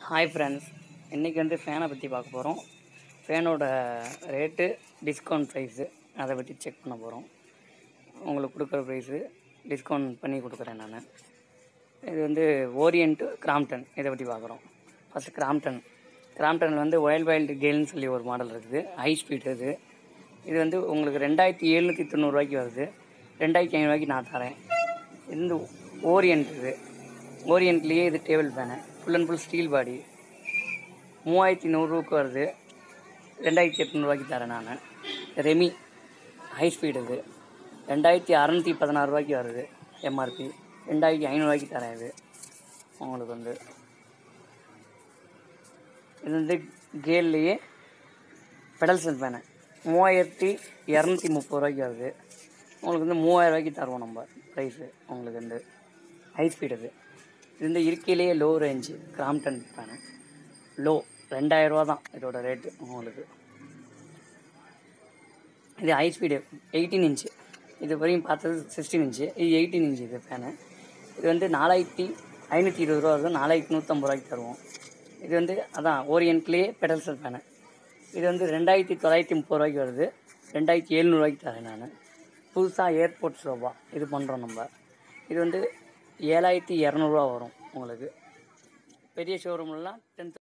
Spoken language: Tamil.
ஹாய் ஃப்ரெண்ட்ஸ் இன்றைக்கி வந்து ஃபேனை பற்றி பார்க்க போகிறோம் ஃபேனோட ரேட்டு டிஸ்கவுண்ட் ப்ரைஸு அதை பற்றி செக் பண்ண போகிறோம் உங்களுக்கு கொடுக்குற ப்ரைஸு டிஸ்கவுண்ட் பண்ணி கொடுக்குறேன் நான் இது வந்து ஓரியன்ட்டு கிராம்டன் இதை பற்றி பார்க்குறோம் ஃபஸ்ட்டு கிராம்டன் கிராம்டனில் வந்து ஒயல் வைல்டு கேல்னு சொல்லி ஒரு மாடல் இருக்குது ஹை ஸ்பீட் இது இது வந்து உங்களுக்கு ரெண்டாயிரத்தி எழுநூற்றி தொண்ணூறுரூவாய்க்கு வருது ரெண்டாயிரத்தி ஐநூறுரூவாய்க்கு நான் தரேன் இது வந்து ஓரியன்ட் இது ஓரியன்ட்லேயே இது table fan full and full steel body மூவாயிரத்தி நூறுரூவாக்கு வருது ரெண்டாயிரத்தி எட்நூறுவாய்க்கு தரேன் நான் ரெமி ஹை ஸ்பீடு இது ரெண்டாயிரத்தி அறநூற்றி பதினாறுரூவாய்க்கு வருது எம்ஆர்பி ரெண்டாயிரத்தி ஐநூறுரூவாய்க்கு தரேன் இது உங்களுக்கு வந்து இது வந்து கேல்லையே பெடல்சன் ஃபேனு மூவாயிரத்தி இரநூத்தி முப்பது ரூபாய்க்கு வருது உங்களுக்கு வந்து மூவாயிரம் ரூபாய்க்கு தருவோம் நம்ம ப்ரைஸு உங்களுக்கு வந்து ஹை ஸ்பீடு இது இது வந்து இருக்கையிலேயே low range Crompton fan low ரெண்டாயிரரூவா தான் இதோட ரேட்டு உங்களுக்கு இது ஹை ஸ்பீடு எயிட்டீன் இன்ச்சு இது வரையும் பார்த்தது சிக்ஸ்டீன் இன்ச்சு இது எயிட்டீன் இன்ச்சு இது ஃபேனு இது வந்து நாலாயிரத்தி ஐநூற்றி இருபது ரூபா வருது நாலாயிரத்தி நூற்றம்பது ரூபாய்க்கு தருவோம் இது வந்து அதான் ஓரியன்ட்லேயே பெடல்சல் ஃபேனு இது வந்து ரெண்டாயிரத்தி தொள்ளாயிரத்தி முப்பது ரூபாய்க்கு வருது ரெண்டாயிரத்தி எழுநூறுவாய்க்கு தரேன் நான் புதுசாக ஏர்போர்ட் ஷோபா இது பண்ணுறோம் நம்ம இது வந்து ஏழாயிரத்தி இரநூறுவா வரும் உங்களுக்கு பெரிய ஷோரூம்லாம் டென்